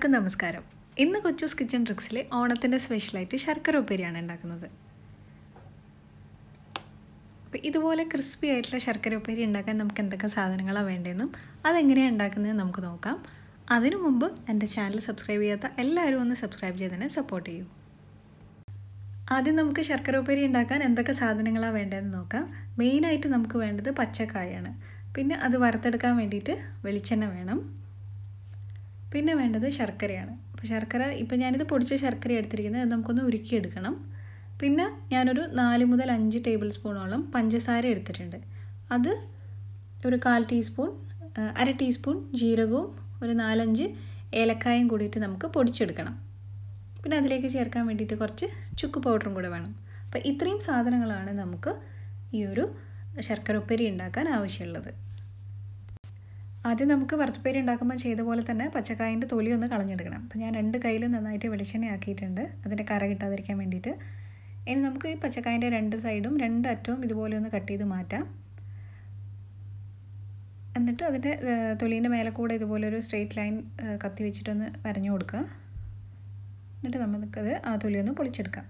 എല്ലാവർക്കും നമസ്കാരം ഇന്ന് കൊച്ചൂസ് കിച്ചൺ ട്രിക്സിൽ ഓണത്തിൻ്റെ സ്പെഷ്യലായിട്ട് ശർക്കര ഉപ്പേരിയാണ് ഉണ്ടാക്കുന്നത് അപ്പോൾ ഇതുപോലെ ക്രിസ്പി ആയിട്ടുള്ള ശർക്കര ഉപ്പേരി ഉണ്ടാക്കാൻ നമുക്ക് എന്തൊക്കെ സാധനങ്ങളാണ് വേണ്ടതെന്നും അതെങ്ങനെയാണ് ഉണ്ടാക്കുന്നത് നമുക്ക് നോക്കാം അതിനു മുമ്പ് എൻ്റെ ചാനൽ സബ്സ്ക്രൈബ് ചെയ്യാത്ത എല്ലാവരും ഒന്ന് സബ്സ്ക്രൈബ് ചെയ്ത് തന്നെ സപ്പോർട്ട് ചെയ്യൂ ആദ്യം നമുക്ക് ശർക്കര ഉപ്പേരി ഉണ്ടാക്കാൻ എന്തൊക്കെ സാധനങ്ങളാണ് വേണ്ടതെന്ന് നോക്കാം മെയിനായിട്ട് നമുക്ക് വേണ്ടത് പച്ചക്കായാണ് പിന്നെ അത് വറുത്തെടുക്കാൻ വേണ്ടിയിട്ട് വെളിച്ചെണ്ണ വേണം പിന്നെ വേണ്ടത് ശർക്കരയാണ് അപ്പോൾ ശർക്കര ഇപ്പോൾ ഞാനിത് പൊടിച്ച ശർക്കര എടുത്തിരിക്കുന്നത് അത് നമുക്കൊന്ന് ഉരുക്കിയെടുക്കണം പിന്നെ ഞാനൊരു നാല് മുതൽ അഞ്ച് ടേബിൾ സ്പൂണോളം പഞ്ചസാര എടുത്തിട്ടുണ്ട് അത് ഒരു കാൽ ടീസ്പൂൺ അര ടീസ്പൂൺ ജീരകവും ഒരു നാലഞ്ച് ഏലക്കായും കൂടിയിട്ട് നമുക്ക് പൊടിച്ചെടുക്കണം പിന്നെ അതിലേക്ക് ചേർക്കാൻ വേണ്ടിയിട്ട് കുറച്ച് ചുക്ക് പൗഡറും കൂടെ വേണം അപ്പോൾ ഇത്രയും സാധനങ്ങളാണ് നമുക്ക് ഈ ഒരു ശർക്കര ഉപ്പേരി ഉണ്ടാക്കാൻ ആവശ്യമുള്ളത് ആദ്യം നമുക്ക് വറുത്തുപ്പേരി ഉണ്ടാക്കുമ്പോൾ ചെയ്ത പോലെ തന്നെ പച്ചക്കായൻ്റെ തൊലി ഒന്ന് കളഞ്ഞെടുക്കണം അപ്പോൾ ഞാൻ രണ്ട് കയ്യിൽ നന്നായിട്ട് വെളിച്ചെണ്ണ ആക്കിയിട്ടുണ്ട് അതിൻ്റെ കറ കിട്ടാതിരിക്കാൻ വേണ്ടിയിട്ട് ഇനി നമുക്ക് ഈ പച്ചക്കായൻ്റെ രണ്ട് സൈഡും രണ്ട് അറ്റവും ഇതുപോലെ ഒന്ന് കട്ട് ചെയ്ത് മാറ്റാം എന്നിട്ട് അതിൻ്റെ തൊലീൻ്റെ മേലെ കൂടെ ഇതുപോലെ ഒരു സ്ട്രെയിറ്റ് ലൈൻ കത്തി വെച്ചിട്ടൊന്ന് വരഞ്ഞു കൊടുക്കുക എന്നിട്ട് നമുക്കത് ആ തൊലി ഒന്ന് പൊളിച്ചെടുക്കാം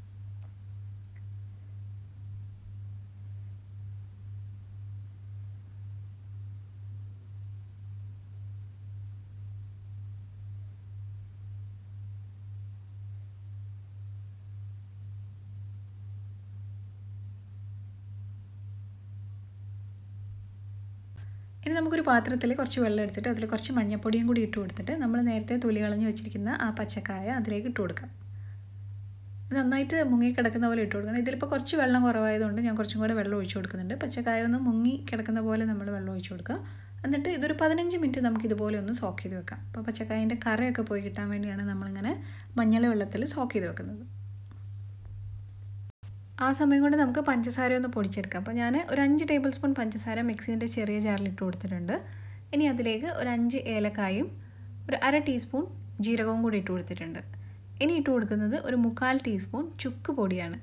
ഇനി നമുക്കൊരു പാത്രത്തിൽ കുറച്ച് വെള്ളം എടുത്തിട്ട് അതിൽ കുറച്ച് മഞ്ഞപ്പൊടിയും കൂടി ഇട്ട് കൊടുത്തിട്ട് നമ്മൾ നേരത്തെ തൊലി കളഞ്ഞ് വെച്ചിരിക്കുന്ന ആ പച്ചക്കായ അതിലേക്ക് ഇട്ട് കൊടുക്കാം നന്നായിട്ട് മുങ്ങി കിടക്കുന്ന പോലെ ഇട്ട് കൊടുക്കണം ഇതിലിപ്പോൾ കുറച്ച് വെള്ളം കുറവായതുകൊണ്ട് ഞാൻ കുറച്ചും കൂടെ വെള്ളം ഒഴിച്ചു കൊടുക്കുന്നുണ്ട് പച്ചക്കായ ഒന്ന് മുങ്ങി കിടക്കുന്ന പോലെ നമ്മൾ വെള്ളം ഒഴിച്ചു കൊടുക്കുക എന്നിട്ട് ഇതൊരു പതിനഞ്ച് മിനിറ്റ് നമുക്ക് ഇതുപോലെ ഒന്ന് സോക്ക് ചെയ്ത് വെക്കാം അപ്പോൾ പച്ചക്കായൻ്റെ കറയൊക്കെ പോയി കിട്ടാൻ വേണ്ടിയാണ് നമ്മളിങ്ങനെ മഞ്ഞൾ വെള്ളത്തിൽ സോക്ക് ചെയ്ത് വെക്കുന്നത് ആ സമയം കൊണ്ട് നമുക്ക് പഞ്ചസാര ഒന്ന് പൊടിച്ചെടുക്കാം അപ്പോൾ ഞാൻ ഒരു അഞ്ച് ടേബിൾ സ്പൂൺ പഞ്ചസാര മിക്സീൻ്റെ ചെറിയ ജാറിൽ ഇട്ട് കൊടുത്തിട്ടുണ്ട് ഇനി അതിലേക്ക് ഒരു അഞ്ച് ഏലക്കായും ഒരു അര ടീസ്പൂൺ ജീരകവും കൂടി ഇട്ട് കൊടുത്തിട്ടുണ്ട് ഇനി ഇട്ട് കൊടുക്കുന്നത് ഒരു മുക്കാൽ ടീസ്പൂൺ ചുക്ക് പൊടിയാണ്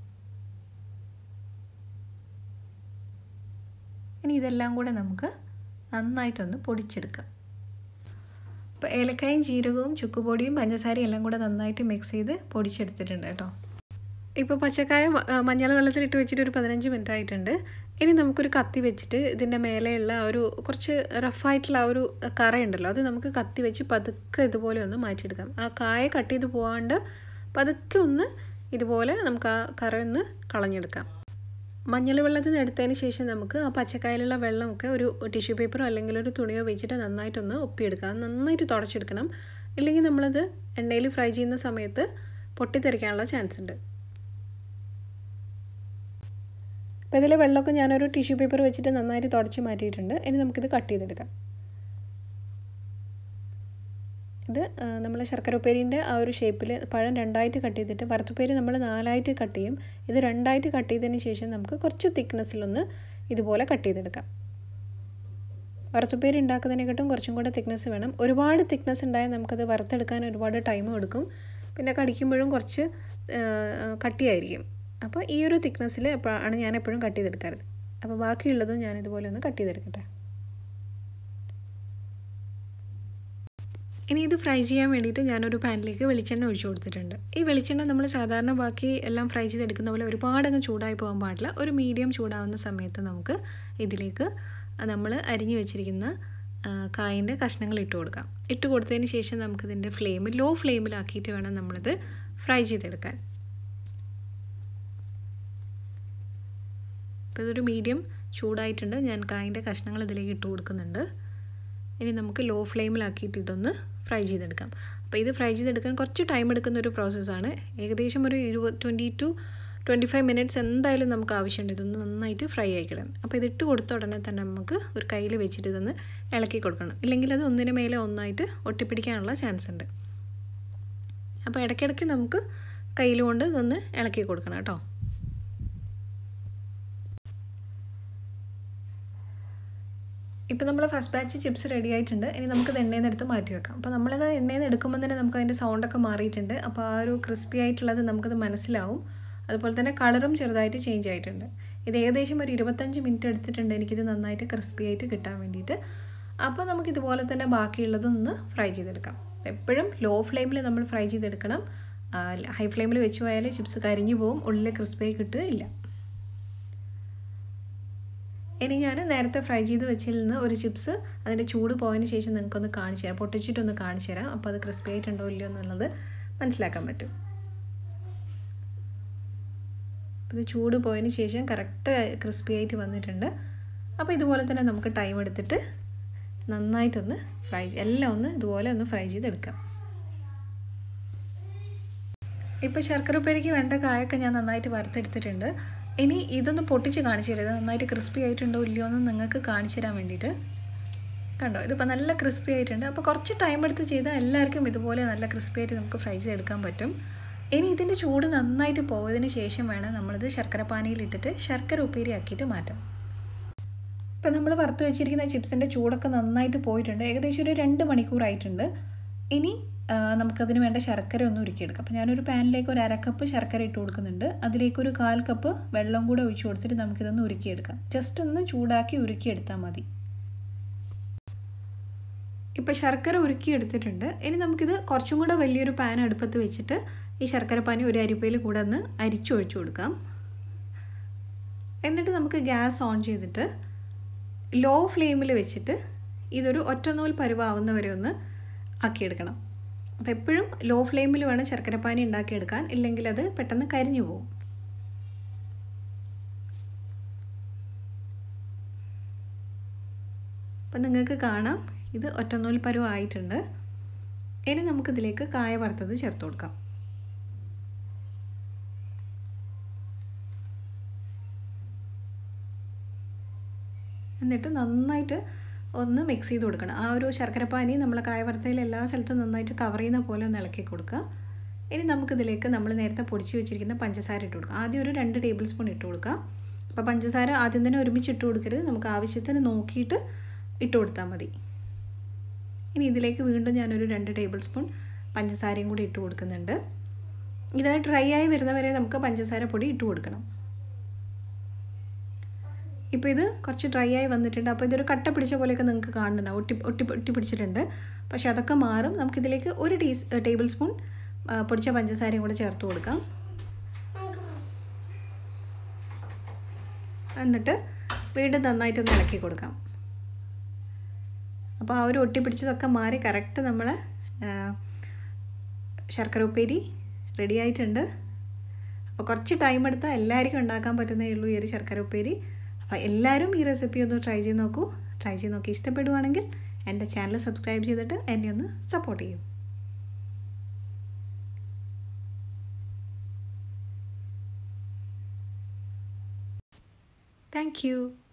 ഇനി ഇതെല്ലാം കൂടെ നമുക്ക് നന്നായിട്ടൊന്ന് പൊടിച്ചെടുക്കാം അപ്പോൾ ഏലക്കായും ജീരകവും ചുക്കുപൊടിയും പഞ്ചസാരയും എല്ലാം കൂടെ നന്നായിട്ട് മിക്സ് ചെയ്ത് പൊടിച്ചെടുത്തിട്ടുണ്ട് കേട്ടോ ഇപ്പോൾ പച്ചക്കായ മഞ്ഞൾ വെള്ളത്തിലിട്ട് വെച്ചിട്ട് ഒരു പതിനഞ്ച് മിനിറ്റ് ആയിട്ടുണ്ട് ഇനി നമുക്കൊരു കത്തി വെച്ചിട്ട് ഇതിൻ്റെ മേലെയുള്ള ഒരു കുറച്ച് റഫായിട്ടുള്ള ആ ഒരു കറയുണ്ടല്ലോ അത് നമുക്ക് കത്തി വെച്ച് പതുക്കെ ഇതുപോലെ ഒന്ന് മാറ്റിയെടുക്കാം ആ കായ കട്ട് ചെയ്ത് പോകാണ്ട് പതുക്കെ ഒന്ന് ഇതുപോലെ നമുക്ക് ആ കറ ഒന്ന് കളഞ്ഞെടുക്കാം മഞ്ഞൾ വെള്ളത്തിൽ നിന്ന് എടുത്തതിന് ശേഷം നമുക്ക് ആ പച്ചക്കായലുള്ള വെള്ളമൊക്കെ ഒരു ടിഷ്യൂ പേപ്പറോ അല്ലെങ്കിൽ ഒരു തുണിയോ വെച്ചിട്ട് നന്നായിട്ടൊന്ന് ഒപ്പിയെടുക്കാം നന്നായിട്ട് തുടച്ചെടുക്കണം ഇല്ലെങ്കിൽ നമ്മളത് എണ്ണയിൽ ഫ്രൈ ചെയ്യുന്ന സമയത്ത് പൊട്ടിത്തെറിക്കാനുള്ള ചാൻസ് ഉണ്ട് അപ്പോൾ ഇതിൽ വെള്ളമൊക്കെ ഞാനൊരു ടിഷ്യൂ പേപ്പർ വെച്ചിട്ട് നന്നായിട്ട് തുടച്ച് മാറ്റിയിട്ടുണ്ട് ഇനി നമുക്കിത് കട്ട് ചെയ്തെടുക്കാം ഇത് നമ്മൾ ശർക്കര ഉപ്പേരിൻ്റെ ആ ഒരു ഷേപ്പിൽ പഴം രണ്ടായിട്ട് കട്ട് ചെയ്തിട്ട് വറുത്തുപ്പേരി നമ്മൾ നാലായിട്ട് കട്ട് ചെയ്യും ഇത് രണ്ടായിട്ട് കട്ട് ചെയ്തതിന് ശേഷം നമുക്ക് കുറച്ച് തിക്നെസ്സിലൊന്ന് ഇതുപോലെ കട്ട് ചെയ്തെടുക്കാം വറുത്തുപ്പേരി ഉണ്ടാക്കുന്നതിനെക്കാട്ടും കുറച്ചും കൂടെ തിക്നെസ് വേണം ഒരുപാട് തിക്നെസ് ഉണ്ടായാൽ നമുക്കത് വറുത്തെടുക്കാൻ ഒരുപാട് ടൈം എടുക്കും പിന്നെ കടിക്കുമ്പോഴും കുറച്ച് കട്ടിയായിരിക്കും അപ്പോൾ ഈ ഒരു തിക്നെസ്സിൽ ആണ് ഞാൻ എപ്പോഴും കട്ട് ചെയ്തെടുക്കാറ് അപ്പോൾ ബാക്കിയുള്ളതും ഞാൻ ഇതുപോലെ ഒന്ന് കട്ട് ചെയ്തെടുക്കട്ടെ ഇനി ഇത് ഫ്രൈ ചെയ്യാൻ വേണ്ടിയിട്ട് ഞാനൊരു പാനിലേക്ക് വെളിച്ചെണ്ണ ഒഴിച്ചു കൊടുത്തിട്ടുണ്ട് ഈ വെളിച്ചെണ്ണ നമ്മൾ സാധാരണ ബാക്കി എല്ലാം ഫ്രൈ ചെയ്തെടുക്കുന്ന പോലെ ഒരുപാടങ്ങ് ചൂടായി പോകാൻ പാടില്ല ഒരു മീഡിയം ചൂടാവുന്ന സമയത്ത് നമുക്ക് ഇതിലേക്ക് നമ്മൾ അരിഞ്ഞു വെച്ചിരിക്കുന്ന കായൻ്റെ കഷ്ണങ്ങൾ ഇട്ട് കൊടുക്കാം ഇട്ട് കൊടുത്തതിന് ശേഷം നമുക്കിതിൻ്റെ ഫ്ലെയിം ലോ ഫ്ലെയിമിലാക്കിയിട്ട് വേണം നമ്മളിത് ഫ്രൈ ചെയ്തെടുക്കാൻ അപ്പോൾ ഇതൊരു മീഡിയം ചൂടായിട്ടുണ്ട് ഞാൻ കായൻ്റെ കഷ്ണങ്ങൾ ഇതിലേക്ക് ഇട്ട് കൊടുക്കുന്നുണ്ട് ഇനി നമുക്ക് ലോ ഫ്ലെയിമിലാക്കിയിട്ട് ഇതൊന്ന് ഫ്രൈ ചെയ്തെടുക്കാം അപ്പോൾ ഇത് ഫ്രൈ ചെയ്തെടുക്കാൻ കുറച്ച് ടൈം എടുക്കുന്ന ഒരു പ്രോസസ്സാണ് ഏകദേശം ഒരു ഇരുപത് twenty two twenty five minutes എന്തായാലും നമുക്ക് ആവശ്യമുണ്ട് ഇതൊന്ന് നന്നായിട്ട് ഫ്രൈ ആയിക്കിടണം അപ്പോൾ ഇതിട്ട് കൊടുത്ത ഉടനെ തന്നെ നമുക്ക് ഒരു കയ്യിൽ വെച്ചിട്ട് ഇതൊന്ന് ഇളക്കി കൊടുക്കണം ഇല്ലെങ്കിൽ അത് ഒന്നിന് മേലെ ഒന്നായിട്ട് ഒട്ടിപ്പിടിക്കാനുള്ള ചാൻസ് ഉണ്ട് അപ്പോൾ ഇടയ്ക്കിടയ്ക്ക് നമുക്ക് കയ്യിൽ കൊണ്ട് ഇതൊന്ന് ഇളക്കി കൊടുക്കണം കേട്ടോ ഇപ്പോൾ നമ്മൾ ഫസ്റ്റ് ബാച്ച് ചിപ്സ് റെഡി ആയിട്ടുണ്ട് ഇനി നമുക്കത് എണ്ണയിൽ നിന്ന് എടുത്ത് മാറ്റി വെക്കാം അപ്പോൾ നമ്മളത് എണ്ണയിൽ നിന്ന് എടുക്കുമ്പോൾ തന്നെ നമുക്ക് അതിൻ്റെ സൗണ്ടൊക്കെ മാറിയിട്ടുണ്ട് അപ്പോൾ ആ ഒരു ക്രിസ്പി ആയിട്ടുള്ളത് നമുക്കത് മനസ്സിലാവും അതുപോലെ തന്നെ കളറും ചെറുതായിട്ട് ചേഞ്ച് ആയിട്ടുണ്ട് ഇത് ഏകദേശം ഒരു ഇരുപത്തഞ്ച് മിനിറ്റ് എടുത്തിട്ടുണ്ട് എനിക്കിത് നന്നായിട്ട് ക്രിസ്പി ആയിട്ട് കിട്ടാൻ വേണ്ടിയിട്ട് അപ്പോൾ നമുക്ക് ഇതുപോലെ തന്നെ ബാക്കിയുള്ളതൊന്ന് ഫ്രൈ ചെയ്തെടുക്കാം എപ്പോഴും ലോ ഫ്ലെയിമിൽ നമ്മൾ ഫ്രൈ ചെയ്തെടുക്കണം ഹൈ ഫ്ലെയിമിൽ വെച്ച് പോയാൽ ചിപ്സ് കരിഞ്ഞു പോവും ഉള്ളിൽ ക്രിസ്പി കിട്ടുകയില്ല ഇനി ഞാൻ നേരത്തെ ഫ്രൈ ചെയ്ത് വെച്ചതിൽ നിന്ന് ഒരു ചിപ്സ് അതിൻ്റെ ചൂട് പോയതിന് ശേഷം നിങ്ങൾക്കൊന്ന് കാണിച്ചു തരാം പൊട്ടിച്ചിട്ടൊന്ന് കാണിച്ചു തരാം അപ്പോൾ അത് ക്രിസ്പി ആയിട്ടുണ്ടോ ഇല്ലയോ എന്നുള്ളത് മനസ്സിലാക്കാൻ പറ്റും ഇത് ചൂട് പോയതിന് ശേഷം കറക്റ്റ് ക്രിസ്പി ആയിട്ട് വന്നിട്ടുണ്ട് അപ്പോൾ ഇതുപോലെ തന്നെ നമുക്ക് ടൈം എടുത്തിട്ട് നന്നായിട്ടൊന്ന് ഫ്രൈ എല്ലാം ഒന്ന് ഇതുപോലെ ഒന്ന് ഫ്രൈ ചെയ്തെടുക്കാം ഇപ്പോൾ ശർക്കര ഉപ്പേരിക്ക് വേണ്ട കായൊക്കെ ഞാൻ നന്നായിട്ട് വറുത്തെടുത്തിട്ടുണ്ട് ഇനി ഇതൊന്ന് പൊട്ടിച്ച് കാണിച്ചു തരാം ഇത് നന്നായിട്ട് ക്രിസ്പി ആയിട്ടുണ്ടോ ഇല്ലയോ എന്ന് നിങ്ങൾക്ക് കാണിച്ചു തരാൻ വേണ്ടിയിട്ട് കണ്ടോ ഇതിപ്പോൾ നല്ല ക്രിസ്പി ആയിട്ടുണ്ട് അപ്പോൾ കുറച്ച് ടൈം എടുത്ത് ചെയ്താൽ എല്ലാവർക്കും ഇതുപോലെ നല്ല ക്രിസ്പി ആയിട്ട് നമുക്ക് ഫ്രൈ ചെയ്തെടുക്കാൻ പറ്റും ഇനി ഇതിൻ്റെ ചൂട് നന്നായിട്ട് പോയതിന് ശേഷം വേണം നമ്മളിത് ശർക്കര പാനിയിലിട്ടിട്ട് ശർക്കര ഉപ്പേരി ആക്കിയിട്ട് മാറ്റാം ഇപ്പം നമ്മൾ വറുത്ത് വെച്ചിരിക്കുന്ന ചിപ്സിൻ്റെ ചൂടൊക്കെ നന്നായിട്ട് പോയിട്ടുണ്ട് ഏകദേശം ഒരു രണ്ട് മണിക്കൂറായിട്ടുണ്ട് ഇനി നമുക്കതിന് വേണ്ട ശർക്കര ഒന്ന് ഉരുക്കിയെടുക്കാം അപ്പോൾ ഞാനൊരു പാനിലേക്ക് ഒരു അരക്കപ്പ് ശർക്കര ഇട്ട് കൊടുക്കുന്നുണ്ട് അതിലേക്ക് ഒരു കാൽ കപ്പ് വെള്ളം കൂടെ ഒഴിച്ചു കൊടുത്തിട്ട് നമുക്കിതൊന്ന് ഉരുക്കിയെടുക്കാം ജസ്റ്റ് ഒന്ന് ചൂടാക്കി ഉരുക്കിയെടുത്താൽ മതി ഇപ്പോൾ ശർക്കര ഉരുക്കിയെടുത്തിട്ടുണ്ട് ഇനി നമുക്കിത് കുറച്ചും കൂടെ വലിയൊരു പാൻ അടുപ്പത്ത് വെച്ചിട്ട് ഈ ശർക്കര പാനി ഒരു അരിപ്പയിൽ കൂടെ ഒന്ന് അരിച്ചൊഴിച്ചു കൊടുക്കാം എന്നിട്ട് നമുക്ക് ഗ്യാസ് ഓൺ ചെയ്തിട്ട് ലോ ഫ്ലെയിമിൽ വെച്ചിട്ട് ഇതൊരു ഒറ്റനൂൽ പരുവാവുന്ന വരെ ഒന്ന് ആക്കിയെടുക്കണം അപ്പോൾ എപ്പോഴും ലോ ഫ്ലെയിമിൽ വേണം ശർക്കരപ്പാനി ഉണ്ടാക്കിയെടുക്കാൻ ഇല്ലെങ്കിൽ അത് പെട്ടെന്ന് കരിഞ്ഞു പോകും അപ്പം നിങ്ങൾക്ക് കാണാം ഇത് ഒറ്റനൂൽ പരുവായിട്ടുണ്ട് ഇനി നമുക്കിതിലേക്ക് കായ വറുത്തത് ചേർത്ത് കൊടുക്കാം എന്നിട്ട് നന്നായിട്ട് ഒന്ന് മിക്സ് ചെയ്ത് കൊടുക്കണം ആ ഒരു ശർക്കരപ്പാനി നമ്മൾ കായ വറുത്തയിൽ എല്ലാ സ്ഥലത്തും നന്നായിട്ട് കവർ ചെയ്യുന്ന പോലെ ഒന്ന് ഇളക്കി കൊടുക്കുക ഇനി നമുക്കിതിലേക്ക് നമ്മൾ നേരത്തെ പൊടിച്ച് വെച്ചിരിക്കുന്ന പഞ്ചസാര ഇട്ട് കൊടുക്കുക ആദ്യം ഒരു രണ്ട് ടേബിൾ സ്പൂൺ ഇട്ട് കൊടുക്കുക അപ്പോൾ പഞ്ചസാര ആദ്യം തന്നെ ഒരുമിച്ച് ഇട്ട് കൊടുക്കരുത് നമുക്ക് ആവശ്യത്തിന് നോക്കിയിട്ട് ഇട്ട് കൊടുത്താൽ മതി ഇനി ഇതിലേക്ക് വീണ്ടും ഞാനൊരു രണ്ട് ടേബിൾ സ്പൂൺ പഞ്ചസാരയും കൂടി ഇട്ട് കൊടുക്കുന്നുണ്ട് ഇത് ഡ്രൈ ആയി വരുന്നവരെ നമുക്ക് പഞ്ചസാര പൊടി ഇട്ട് കൊടുക്കണം ഇപ്പോൾ ഇത് കുറച്ച് ഡ്രൈ ആയി വന്നിട്ടുണ്ട് അപ്പോൾ ഇതൊരു കട്ട പിടിച്ച പോലെയൊക്കെ നിങ്ങൾക്ക് കാണുന്നുണ്ടാവും ഒട്ടി ഒട്ടി ഒട്ടി പിടിച്ചിട്ടുണ്ട് പക്ഷേ അതൊക്കെ മാറും നമുക്കിതിലേക്ക് ഒരു ടീ ടേബിൾ സ്പൂൺ പൊടിച്ച പഞ്ചസാരയും കൂടെ ചേർത്ത് കൊടുക്കാം എന്നിട്ട് വീണ്ടും നന്നായിട്ടൊന്ന് ഇളക്കി കൊടുക്കാം അപ്പോൾ ആ ഒരു ഒട്ടി പിടിച്ചതൊക്കെ മാറി കറക്റ്റ് നമ്മൾ ശർക്കര ഉപ്പേരി റെഡി ആയിട്ടുണ്ട് അപ്പോൾ കുറച്ച് ടൈം എടുത്താൽ എല്ലാവർക്കും ഉണ്ടാക്കാൻ പറ്റുന്നേ ഉള്ളൂ ഈ ഒരു ശർക്കര ഉപ്പേരി അപ്പോൾ എല്ലാവരും ഈ റെസിപ്പി ഒന്ന് ട്രൈ ചെയ്ത് നോക്കൂ ട്രൈ ചെയ്ത് നോക്കി ഇഷ്ടപ്പെടുവാണെങ്കിൽ എൻ്റെ ചാനൽ സബ്സ്ക്രൈബ് ചെയ്തിട്ട് എന്നെ ഒന്ന് സപ്പോർട്ട് ചെയ്യൂ താങ്ക്